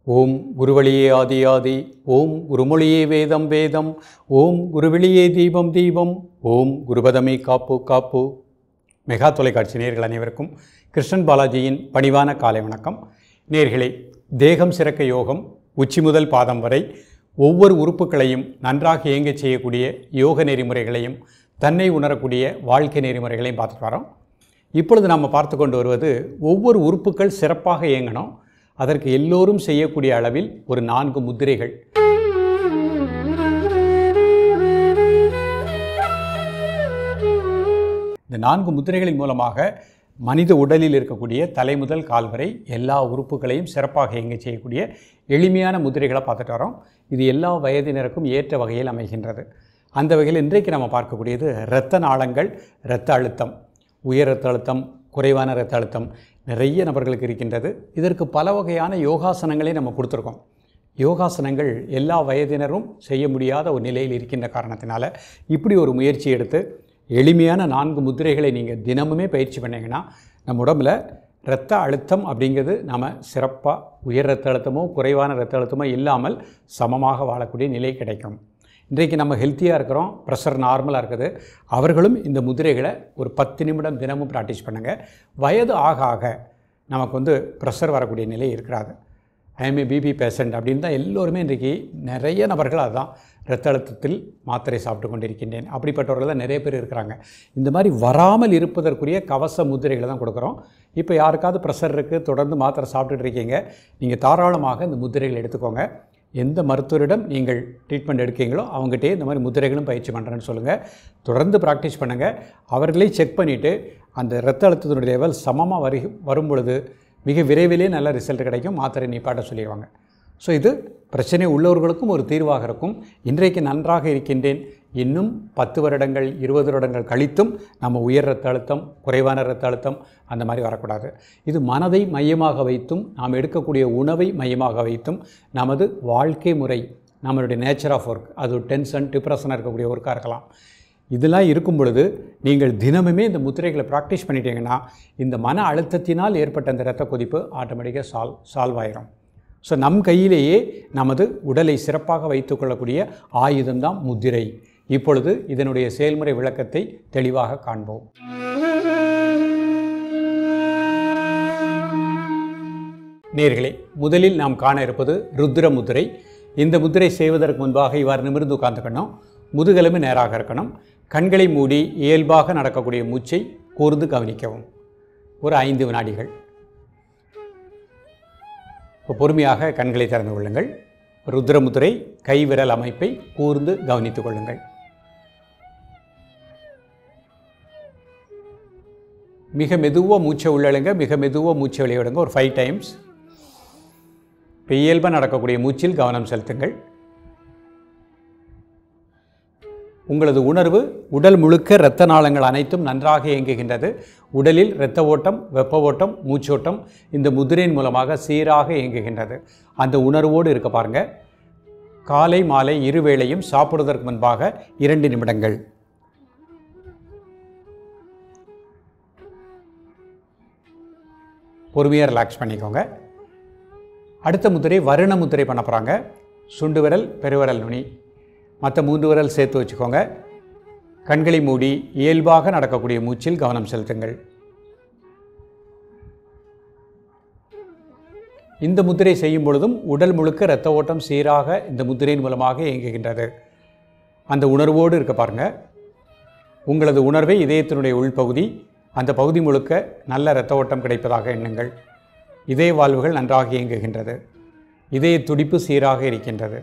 ஓம் குருவழியே ஆதி ஆதி ஓம் குருமொழியே வேதம் வேதம் ஓம் குருவெளியே தீபம் தீபம் ஓம் குருபதமே காப்பு காப்பு மெகா தொலைக்காட்சி நேர்கள் அனைவருக்கும் கிருஷ்ணன் பாலாஜியின் பணிவான காலை வணக்கம் நேர்களே தேகம் சிறக்க யோகம் உச்சி முதல் பாதம் வரை ஒவ்வொரு உறுப்புகளையும் நன்றாக இயங்கச் செய்யக்கூடிய யோக நெறிமுறைகளையும் தன்னை உணரக்கூடிய வாழ்க்கை நெறிமுறைகளையும் பார்த்துட்டு வரோம் இப்பொழுது நாம் பார்த்து கொண்டு வருவது ஒவ்வொரு உறுப்புகள் சிறப்பாக இயங்கணும் அதற்கு எல்லோரும் செய்யக்கூடிய அளவில் ஒரு நான்கு முத்திரைகள் இந்த நான்கு முத்திரைகளின் மூலமாக மனித உடலில் இருக்கக்கூடிய தலை முதல் கால் வரை எல்லா உறுப்புகளையும் சிறப்பாக இயங்க செய்யக்கூடிய எளிமையான முத்திரைகளை பார்த்துட்டு வரோம் இது எல்லா வயதினருக்கும் ஏற்ற வகையில் அமைகின்றது அந்த வகையில் இன்றைக்கு நம்ம பார்க்கக்கூடியது இரத்த நாளங்கள் இரத்த அழுத்தம் உயர் இரத்த அழுத்தம் குறைவான இரத்த அழுத்தம் நிறைய நபர்களுக்கு இருக்கின்றது இதற்கு பல வகையான யோகாசனங்களை நம்ம கொடுத்துருக்கோம் யோகாசனங்கள் எல்லா வயதினரும் செய்ய முடியாத ஒரு நிலையில் இருக்கின்ற காரணத்தினால இப்படி ஒரு முயற்சி எடுத்து எளிமையான நான்கு முத்திரைகளை நீங்கள் தினமுமே பயிற்சி பண்ணீங்கன்னா நம்ம உடம்புல இரத்த அழுத்தம் அப்படிங்கிறது நாம் சிறப்பாக உயர் இரத்த அழுத்தமோ குறைவான இரத்த அழுத்தமோ இல்லாமல் சமமாக வாழக்கூடிய நிலை கிடைக்கும் இன்றைக்கு நம்ம ஹெல்த்தியாக இருக்கிறோம் ப்ரெஷர் நார்மலாக இருக்குது அவர்களும் இந்த முதிரைகளை ஒரு பத்து நிமிடம் தினமும் ப்ராக்டிஸ் பண்ணுங்கள் வயது ஆக ஆக நமக்கு வந்து ப்ரெஷர் வரக்கூடிய நிலை இருக்கிறாது ஐஎம்ஏ பிபி பேஷண்ட் அப்படின்னு தான் எல்லோருமே இன்றைக்கி நிறைய நபர்கள் அதுதான் இரத்த அழுத்தத்தில் மாத்திரை சாப்பிட்டு கொண்டிருக்கின்றேன் அப்படிப்பட்டவர்கள் தான் நிறைய பேர் இருக்கிறாங்க இந்த மாதிரி வராமல் இருப்பதற்குரிய கவச முத்திரைகளை தான் கொடுக்குறோம் இப்போ யாருக்காவது ப்ரெஷர் இருக்குது தொடர்ந்து மாத்திரை சாப்பிட்டுட்டு இருக்கீங்க நீங்கள் தாராளமாக இந்த முத்திரைகள் எடுத்துக்கோங்க எந்த மருத்துவரிடம் நீங்கள் ட்ரீட்மெண்ட் எடுக்கீங்களோ அவங்ககிட்டயே இந்த மாதிரி முத்திரைகளும் பயிற்சி பண்ணுறேன்னு சொல்லுங்கள் தொடர்ந்து ப்ராக்டிஸ் பண்ணுங்கள் அவர்களே செக் பண்ணிவிட்டு அந்த இரத்த அழுத்தத்தினுடைய லெவல் சமமாக வரு வரும் பொழுது மிக விரைவிலே நல்ல ரிசல்ட் கிடைக்கும் மாத்திரை நீப்பாட்ட சொல்லிடுவாங்க ஸோ இது பிரச்சனை உள்ளவர்களுக்கும் ஒரு தீர்வாக இருக்கும் இன்றைக்கு நன்றாக இருக்கின்றேன் இன்னும் பத்து வருடங்கள் இருபது வருடங்கள் கழித்தும் நம்ம உயர் ரத்த அழுத்தம் குறைவான ரத்த அழுத்தம் அந்த மாதிரி வரக்கூடாது இது மனதை மையமாக வைத்தும் நாம் எடுக்கக்கூடிய உணவை மையமாக வைத்தும் நமது வாழ்க்கை முறை நம்மளுடைய நேச்சர் ஆஃப் ஒர்க் அது டென்ஷன் டிப்ரெஷனாக இருக்கக்கூடிய ஒர்க்காக இருக்கலாம் இதெல்லாம் இருக்கும் பொழுது நீங்கள் தினமுமே இந்த முத்திரைகளை ப்ராக்டிஸ் பண்ணிட்டீங்கன்னா இந்த மன அழுத்தத்தினால் ஏற்பட்ட அந்த இரத்த கொதிப்பு ஆட்டோமேட்டிக்காக சால்வ் சால்வ் ஆயிரும் ஸோ நம் கையிலேயே நமது உடலை சிறப்பாக வைத்துக்கொள்ளக்கூடிய ஆயுதம்தான் முத்திரை இப்பொழுது இதனுடைய செயல்முறை விளக்கத்தை தெளிவாக காண்போம் நேர்களே முதலில் நாம் காண இருப்பது ருத்ர முத்திரை இந்த முத்திரை செய்வதற்கு முன்பாக இவ்வாறு நிமிர்ந்து உட்கார்ந்துக்கணும் முதுகெலும்பு நேராக இருக்கணும் கண்களை மூடி இயல்பாக நடக்கக்கூடிய மூச்சை கூர்ந்து கவனிக்கவும் ஒரு ஐந்து வினாடிகள் இப்போ பொறுமையாக கண்களை திறந்து கொள்ளுங்கள் ருத்ரமுத்திரை கைவிரல் அமைப்பை கூர்ந்து கவனித்துக் கொள்ளுங்கள் மிக மெதுவாக மூச்சை உள்ளழுங்க மிக மெதுவாக மூச்சை வெளியிடுங்க ஒரு ஃபைவ் டைம்ஸ் இப்போ இயல்பாக நடக்கக்கூடிய மூச்சில் கவனம் செலுத்துங்கள் உங்களது உணர்வு உடல் முழுக்க இரத்த நாளங்கள் அனைத்தும் நன்றாக இயங்குகின்றது உடலில் இரத்த ஓட்டம் வெப்ப ஓட்டம் மூச்சோட்டம் இந்த முதிரையின் மூலமாக சீராக இயங்குகின்றது அந்த உணர்வோடு இருக்க பாருங்க காலை மாலை இருவேளையும் சாப்பிடுவதற்கு முன்பாக இரண்டு நிமிடங்கள் பொறுமையாக ரிலாக்ஸ் பண்ணிக்கோங்க அடுத்த முத்திரை வருண முத்திரை பண்ண போகிறாங்க சுண்டு விரல் பெருவிரல் நுனி மற்ற மூன்று விரல் சேர்த்து வச்சுக்கோங்க கண்களை மூடி இயல்பாக நடக்கக்கூடிய மூச்சில் கவனம் செலுத்துங்கள் இந்த முத்திரை செய்யும் பொழுதும் உடல் முழுக்க இரத்த ஓட்டம் சீராக இந்த முத்திரையின் மூலமாக இயங்குகின்றது அந்த உணர்வோடு இருக்க பாருங்க உங்களது உணர்வை இதயத்தினுடைய உள்பகுதி அந்த பகுதி முழுக்க நல்ல இரத்த ஓட்டம் கிடைப்பதாக எண்ணுங்கள் இதய வாழ்வுகள் நன்றாக இயங்குகின்றது இதய துடிப்பு சீராக இருக்கின்றது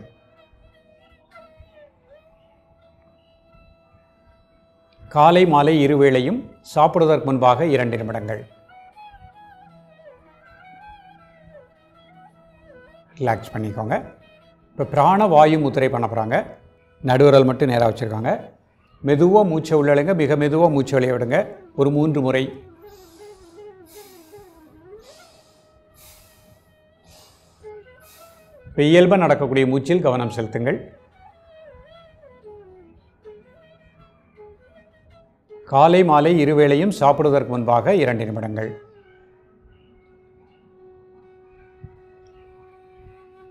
காலை மாலை இருவேளையும் சாப்பிடுவதற்கு முன்பாக இரண்டு நிமிடங்கள் ரிலாக்ஸ் பண்ணிக்கோங்க இப்போ பிராண வாயு முத்திரை பண்ண போகிறாங்க நடுவரல் மட்டும் நேராக வச்சுருக்காங்க மெதுவாக மூச்சை உள்ளழுங்க மிக மெதுவாக மூச்சை வெளியே விடுங்க ஒரு மூன்று முறை இப்போ இயல்பாக நடக்கக்கூடிய மூச்சில் கவனம் செலுத்துங்கள் காலை மாலை இருவேளையும் சாப்பிடுவதற்கு முன்பாக இரண்டு நிமிடங்கள்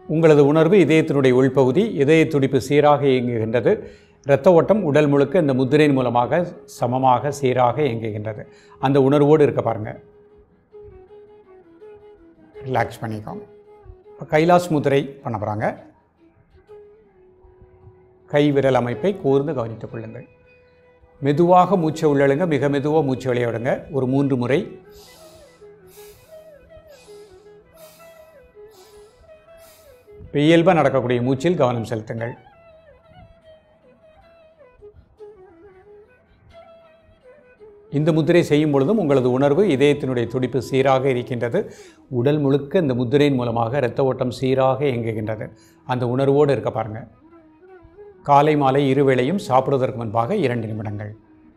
உங்களது உணர்வு இதயத்தினுடைய உள்பகுதி இதய துடிப்பு சீராக இயங்குகின்றது இரத்த ஓட்டம் உடல் முழுக்க இந்த முத்திரையின் மூலமாக சமமாக சீராக இயங்குகின்றது அந்த உணர்வோடு இருக்க பாருங்கள் ரிலாக்ஸ் பண்ணிக்கோங்க இப்போ கைலாஸ் முதிரை பண்ண போகிறாங்க கை விரல் அமைப்பை கூர்ந்து கவனித்துக் கொள்ளுங்கள் மெதுவாக மூச்சை உள்ளழுங்க மிக மெதுவாக மூச்சை விளையாடுங்க ஒரு மூன்று முறை இப்போ இயல்பாக நடக்கக்கூடிய மூச்சில் கவனம் செலுத்துங்கள் இந்த முத்திரை செய்யும் பொழுதும் உங்களது உணர்வு இதயத்தினுடைய துடிப்பு சீராக இருக்கின்றது உடல் முழுக்க இந்த முத்திரையின் மூலமாக இரத்த ஓட்டம் சீராக இயங்குகின்றது அந்த உணர்வோடு இருக்க பாருங்க காலை மாலை இருவேளையும் சாப்பிடுவதற்கு முன்பாக இரண்டு நிமிடங்கள்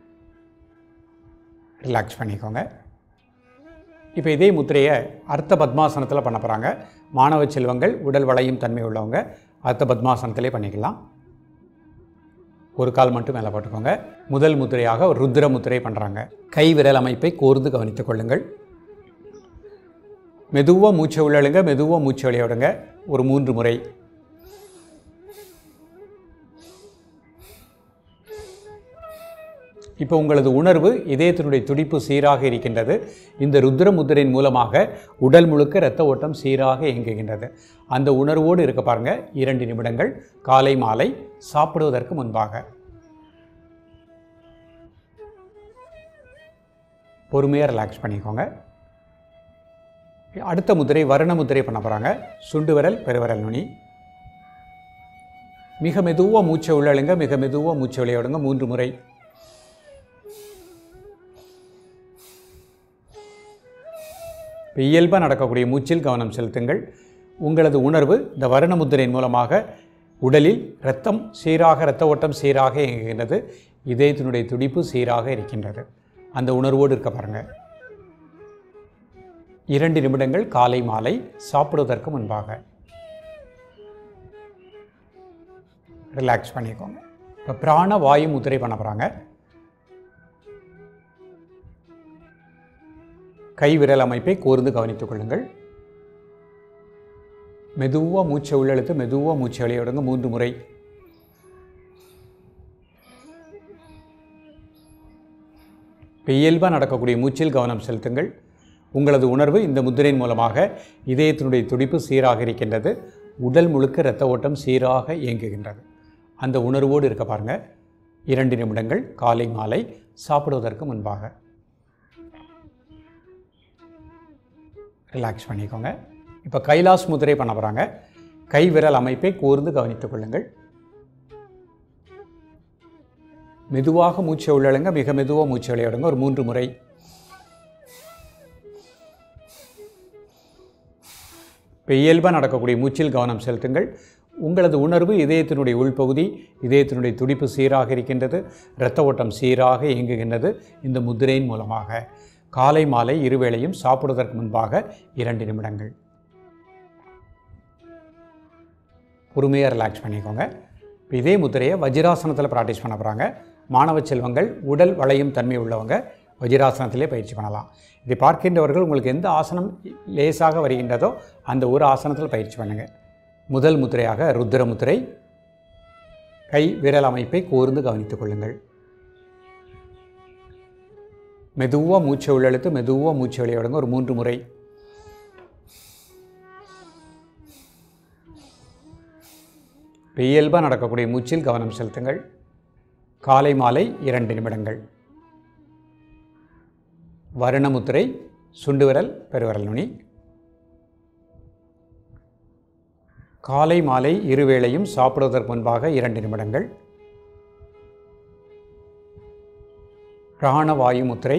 ரிலாக்ஸ் பண்ணிக்கோங்க இப்போ இதே முத்திரையை அர்த்த பத்மாசனத்தில் பண்ண போகிறாங்க மாணவ செல்வங்கள் உடல் வளையும் தன்மை உள்ளவங்க அர்த்த பத்மாசனத்திலே பண்ணிக்கலாம் ஒரு கால் மட்டும் மேலே போட்டுக்கோங்க முதல் முத்திரையாக ஒரு ருத்ர முத்திரை பண்ணுறாங்க கை விரல் அமைப்பை கோர்ந்து கவனித்துக் கொள்ளுங்கள் மெதுவாக மூச்சை உள்ளழுங்க மெதுவாக மூச்சை வெளியிடுங்க ஒரு மூன்று முறை இப்போ உங்களது உணர்வு இதயத்தினுடைய துடிப்பு சீராக இருக்கின்றது இந்த ருத்ர முத்திரையின் மூலமாக உடல் முழுக்க இரத்த ஓட்டம் சீராக இயங்குகின்றது அந்த உணர்வோடு இருக்க பாருங்க இரண்டு நிமிடங்கள் காலை மாலை சாப்பிடுவதற்கு முன்பாக பொறுமையாக ரிலாக்ஸ் பண்ணிக்கோங்க அடுத்த முத்திரை வர்ண முத்திரை பண்ண போகிறாங்க சுண்டு விரல் பெருவிரல் நுனி மிக மெதுவாக மூச்சை உள்ளழுங்க மிக மெதுவாக மூச்சை விளையாடுங்க மூன்று முறை இப்போ இயல்பாக நடக்கக்கூடிய மூச்சில் கவனம் செலுத்துங்கள் உங்களது உணர்வு இந்த வர்ண முத்திரையின் மூலமாக உடலில் இரத்தம் சீராக இரத்த ஓட்டம் சீராக இயங்குகின்றது இதயத்தினுடைய துடிப்பு சீராக இருக்கின்றது அந்த உணர்வோடு இருக்க பாருங்கள் இரண்டு நிமிடங்கள் காலை மாலை சாப்பிடுவதற்கு முன்பாக ரிலாக்ஸ் பண்ணிக்கோங்க இப்போ பிராண வாயு முத்திரை பண்ண போகிறாங்க கை விரல் அமைப்பை கூர்ந்து கவனித்துக் கொள்ளுங்கள் மெதுவாக மூச்சை உள்ளெழுத்து மெதுவாக மூச்சை வெளியிடுங்க மூன்று முறை இப்போ இயல்பாக நடக்கக்கூடிய மூச்சில் கவனம் செலுத்துங்கள் உங்களது உணர்வு இந்த முத்திரையின் மூலமாக இதயத்தினுடைய துடிப்பு சீராக இருக்கின்றது உடல் முழுக்க இரத்த ஓட்டம் சீராக இயங்குகின்றது அந்த உணர்வோடு இருக்க பாருங்க இரண்டு நிமிடங்கள் காலை மாலை சாப்பிடுவதற்கு முன்பாக ரிலாக்ஸ் பண்ணிக்கோங்க இப்போ கைலாஸ் முதிரை பண்ண போகிறாங்க கை விரல் அமைப்பை கூர்ந்து கவனித்துக் கொள்ளுங்கள் மெதுவாக மூச்சை உள்ளழுங்க மிக மெதுவாக மூச்சை விளையாடுங்க ஒரு மூன்று முறை இப்போ இயல்பாக நடக்கக்கூடிய மூச்சில் கவனம் செலுத்துங்கள் உங்களது உணர்வு இதயத்தினுடைய உள்பகுதி இதயத்தினுடைய துடிப்பு சீராக இருக்கின்றது இரத்த ஓட்டம் சீராக இயங்குகின்றது இந்த முதிரையின் மூலமாக காலை மாலை இருவேளையும் சாப்பிடுவதற்கு முன்பாக இரண்டு நிமிடங்கள் பொறுமையாக ரிலாக்ஸ் பண்ணிக்கோங்க இப்போ இதே முத்திரையை வஜ்ராசனத்தில் ப்ராக்டிஸ் பண்ண போகிறாங்க மாணவ செல்வங்கள் உடல் வளையும் தன்மை உள்ளவங்க வஜ்ராசனத்திலே பயிற்சி பண்ணலாம் இதை பார்க்கின்றவர்கள் உங்களுக்கு எந்த ஆசனம் லேசாக வருகின்றதோ அந்த ஒரு ஆசனத்தில் பயிற்சி பண்ணுங்கள் முதல் முத்திரையாக ருத்ர முத்திரை கை விரல் அமைப்பை கூர்ந்து கவனித்துக் கொள்ளுங்கள் மெதுவாக மூச்சை உள்ளெழுத்து மெதுவாக மூச்சை வெளியிடுங்க ஒரு மூன்று முறை இப்போ இயல்பாக நடக்கக்கூடிய மூச்சில் கவனம் செலுத்துங்கள் காலை மாலை இரண்டு நிமிடங்கள் வருணமுத்திரை சுண்டு விரல் பெருவிரல் நுனி காலை மாலை இருவேளையும் சாப்பிடுவதற்கு முன்பாக இரண்டு நிமிடங்கள் பிராணவாயு முத்திரை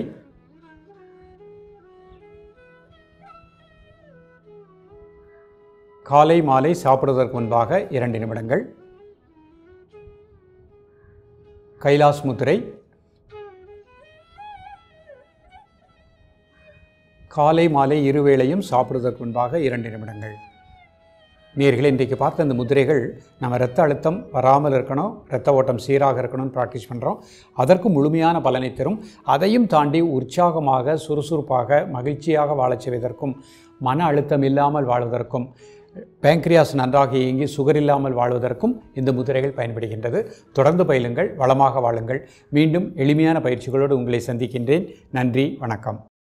காலை மாலை சாப்பிடுவதற்கு முன்பாக இரண்டு நிமிடங்கள் கைலாஸ் முத்திரை காலை மாலை இருவேளையும் சாப்பிடுவதற்கு முன்பாக இரண்டு நிமிடங்கள் நேர்களை இன்றைக்கு பார்த்த இந்த முதிரைகள் நம்ம இரத்த அழுத்தம் வராமல் இருக்கணும் இரத்த ஓட்டம் சீராக இருக்கணும்னு ப்ராக்டிஸ் பண்ணுறோம் அதற்கு முழுமையான பலனை தரும் அதையும் தாண்டி உற்சாகமாக சுறுசுறுப்பாக மகிழ்ச்சியாக வாழச் செய்வதற்கும் மன அழுத்தம் இல்லாமல் வாழ்வதற்கும் பேங்க்ரியாஸ் நன்றாக இயங்கி சுகர் இல்லாமல் வாழ்வதற்கும் இந்த முதிரைகள் பயன்படுகின்றது தொடர்ந்து பயிலுங்கள் வளமாக வாழுங்கள் மீண்டும் எளிமையான பயிற்சிகளோடு உங்களை சந்திக்கின்றேன் நன்றி வணக்கம்